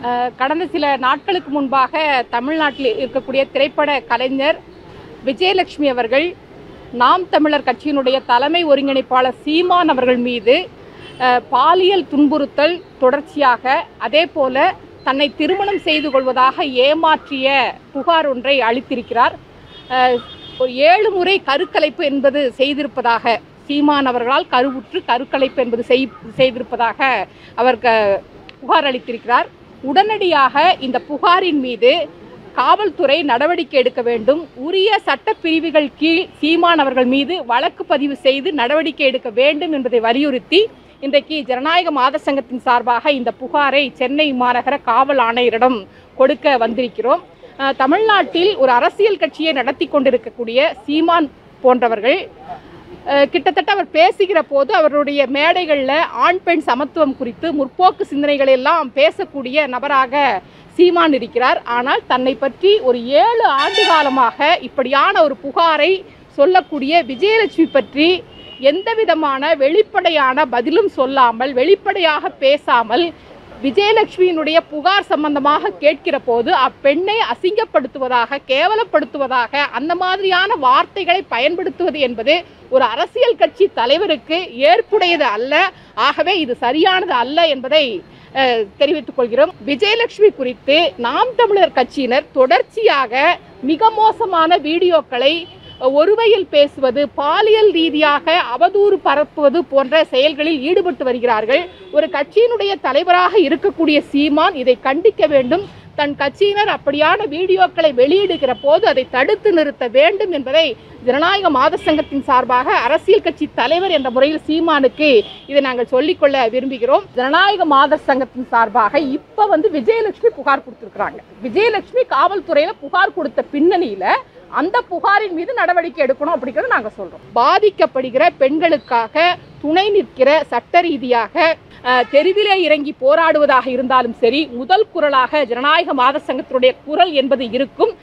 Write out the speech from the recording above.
அஹ், கடந்த சில நாட்களுக்கு முன்பாக தமிழ்நாட்டில் இருக்கக்கூடிய திரைப்பட கலைஞர் விஜயலட்சுமி அவர்கள் நாம் தமிழர் கட்சியினுடைய தலைமை ஒருங்கிணைப்பாளர் சீமான் அவர்கள் மீது அஹ், பாலியல் துன்புறுத்தல் தொடர்ச்சியாக அதே போல தன்னை திருமணம் செய்து கொள்வதாக ஏமாற்றிய புகார் ஒன்றை அளித்திருக்கிறார் அஹ், ஒரு ஏழு முறை கருக்கலைப்பு என்பது செய்திருப்பதாக சீமான் அவர்களால் கருவுற்று கருக்கலைப்பு என்பது செய் செய்திருப்பதாக அவர் க- புகார் அளித்திருக்கிறார் உடனடியாக இந்த புகாரின் மீது காவல்துறை நடவடிக்கை எடுக்க வேண்டும் உரிய சட்ட பிரிவுகள் கீழ் சீமான் அவர்கள் மீது வழக்கு பதிவு செய்து நடவடிக்கை எடுக்க வேண்டும் என்பதை வலியுறுத்தி இன்றைக்கு ஜனநாயக மாத சங்கத்தின் சார்பாக இந்த புகாரை சென்னை மாநகர காவல் ஆணையரிடம் கொடுக்க வந்திருக்கிறோம் அஹ், தமிழ்நாட்டில் ஒரு அரசியல் கட்சியை நடத்தி கொண்டிருக்கக்கூடிய சீமான் போன்றவர்கள் அஹ், கிட்டத்தட்ட அவர் பேசுகிற போது அவருடைய மேடைகளில் ஆண் பெண் சமத்துவம் குறித்து முற்போக்கு சிந்தனைகளை எல்லாம் பேசக்கூடிய நபராக சீமான் இருக்கிறார் ஆனால் தன்னை பற்றி ஒரு ஏழு ஆண்டு காலமாக இப்படியான ஒரு புகாரை சொல்லக்கூடிய விஜயலட்சுமி பற்றி எந்த விதமான வெளிப்படையான பதிலும் சொல்லாமல் வெளிப்படையாக பேசாமல் விஜயலட்சுமியினுடைய புகார் சம்பந்தமாக கேட்கிற போது அப்பெண்ணை அசிங்கப்படுத்துவதாக கேவலப்படுத்துவதாக அந்த மாதிரியான வார்த்தைகளை பயன்படுத்துவது என்பது ஒரு அரசியல் கட்சி தலைவருக்கு ஏற்புடையது அல்ல ஆகவே இது சரியானது அல்ல என்பதை அஹ், தெரிவித்துக் கொள்கிறோம் விஜயலட்சுமி குறித்து நாம் தமிழர் கட்சியினர் தொடர்ச்சியாக மிக மோசமான வீடியோக்களை ஒருவையில் பேசுவது பாலியல் ரீதியாக அவதூறு பரப்புவது போன்ற செயல்களில் ஈடுபட்டு வருகிறார்கள் ஒரு கட்சியினுடைய தலைவராக இருக்கக்கூடிய சீமான் இதை கண்டிக்க வேண்டும் தன் கட்சியினர் அப்படியான வீடியோக்களை வெளியிடுகிற போது அதை தடுத்து நிறுத்த வேண்டும் என்பதை ஜனநாயக மாத சங்கத்தின் சார்பாக அரசியல் கட்சி தலைவர் என்ற முறையில் சீமானுக்கு இதை நாங்கள் சொல்லிக்கொள்ள விரும்புகிறோம் ஜனநாயக மாத சங்கத்தின் சார்பாக இப்ப வந்து விஜயலட்சுமி புகார் கொடுத்திருக்கிறாங்க விஜயலட்சுமி காவல்துறையில புகார் கொடுத்த பின்னணியில அந்த புகாரின் மீது நடவடிக்கை எடுக்கணும் அப்படிங்கறத நாங்க சொல்றோம் பாதிக்கப்படுகிற பெண்களுக்காக துணை நிற்கிற சட்ட ரீதியாக அஹ், தெருவிலே இறங்கி போராடுவதாக இருந்தாலும் சரி முதல் குரலாக ஜனநாயக மாத சங்கத்தினுடைய குரல் என்பது இருக்கும்